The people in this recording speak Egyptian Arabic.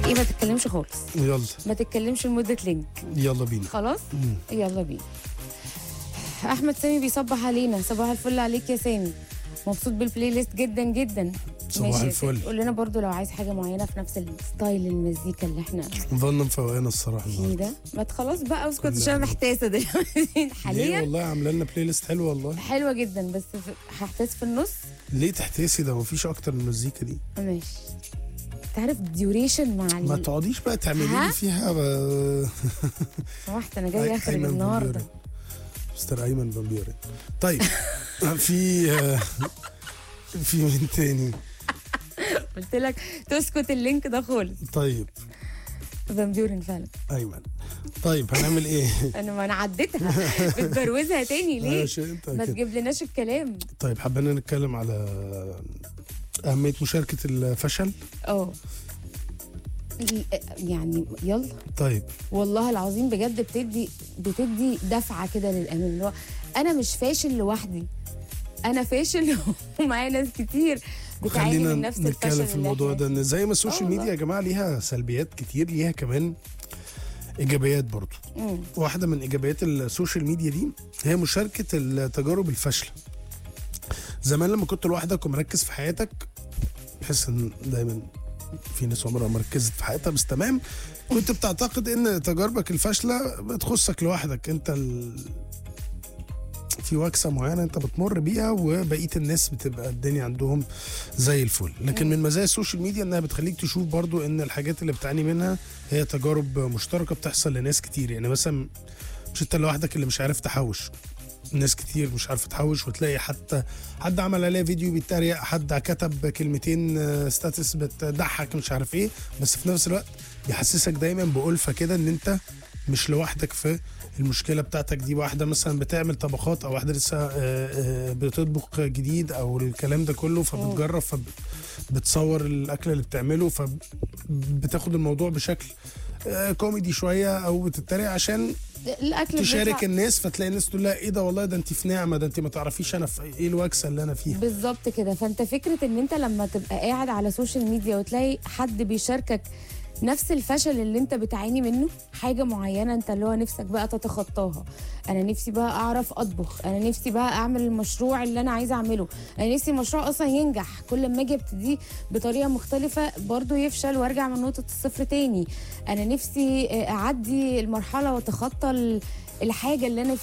ايه ما تتكلمش خالص يلا ما تتكلمش لمده لينك يلا بينا خلاص مم. يلا بينا احمد سامي بيصبح علينا صباح الفل عليك يا سامي مبسوط بالبلاي ليست جدا جدا صباح ماشي يا الفل. سامي. قول لنا برضو لو عايز حاجه معينه في نفس الستايل المزيكا اللي احنا ظن مفوقانا الصراحه فيه النهارده ده ما ت- خلاص بقى اسكت كلها عشان انا حلوة. محتاسه دلوقتي ليه حاليا والله عامله لنا بلاي ليست حلوه والله حلوه جدا بس في- هحتاس في النص ليه تحتاسي ده مفيش اكتر من المزيكا دي ماشي انت عارف الديوريشن مع ما ال- تقعديش بقى تعملي ها؟ لي فيها ب... سمحت انا جاي اخرج أيمن النهارده فان مستر ايمن فان بيورن طيب في آه، في مين تاني قلت لك تسكت اللينك ده خالص طيب فان بيورن فعلا ايمن طيب هنعمل ايه انا ما انا عديتها بتبروزها تاني ليه ماشي انت ما كده. تجيب لناش الكلام طيب حبينا نتكلم على أهمية مشاركة الفشل اه ال- يعني يلا طيب والله العظيم بجد بتدي بتدي دفعه كده للامام اللي هو انا مش فاشل لوحدي انا فاشل ومعايا ناس كتير بتعاني خلينا من نفس الفشل نتكلم في اللي الموضوع إحنا ده ان زي ما السوشيال آه ميديا يا جماعة ليها سلبيات كتير ليها كمان ايجابيات برضو فيه. مم. واحدة من ايجابيات السوشيال ميديا دي هي مشاركة التجارب الفاشلة زمان لما كنت لوحدك ومركز في حياتك بحس ان دايما في ناس عمرها ما ركزت في حياتها بس تمام كنت بتعتقد ان تجاربك الفاشله بتخصك لوحدك انت ال... في وكسه معينه انت بتمر بيها وبقيه الناس بتبقى الدنيا عندهم زي الفل لكن من مزايا السوشيال ميديا انها بتخليك تشوف برضو ان الحاجات اللي بتعاني منها هي تجارب مشتركه بتحصل لناس كتير يعني مثلا مش انت لوحدك اللي مش عارف تحوش ناس كتير مش عارفه تحوش وتلاقي حتى حد عمل عليها فيديو بيتريق حد كتب كلمتين آه، ستاتس بتضحك مش عارف ايه بس في نفس الوقت يحسسك دايما بألفة كده ان انت مش لوحدك في المشكله بتاعتك دي واحده مثلا بتعمل طبخات او واحده لسه آه، آه، بتطبخ جديد او الكلام ده كله فبتجرب فبتصور الاكل اللي بتعمله فبتاخد الموضوع بشكل آه، كوميدي شويه او بتتريق عشان الاكل تشارك بيطلع- الناس فتلاقي الناس تقول لها ايه ده والله ده انت في نعمه ده انت ما تعرفيش انا في ايه الوكسه اللي انا فيها بالظبط كده فانت فكره ان انت لما تبقى قاعد على سوشيال ميديا وتلاقي حد بيشاركك نفس الفشل اللي انت بتعاني منه حاجه معينه انت اللي هو نفسك بقى تتخطاها انا نفسي بقى اعرف اطبخ انا نفسي بقى اعمل المشروع اللي انا عايزه اعمله انا نفسي المشروع اصلا ينجح كل ما اجي ابتديه بطريقه مختلفه برضه يفشل وارجع من نقطه الصفر تاني انا نفسي آه، اعدي المرحله واتخطى ال- الحاجه اللي انا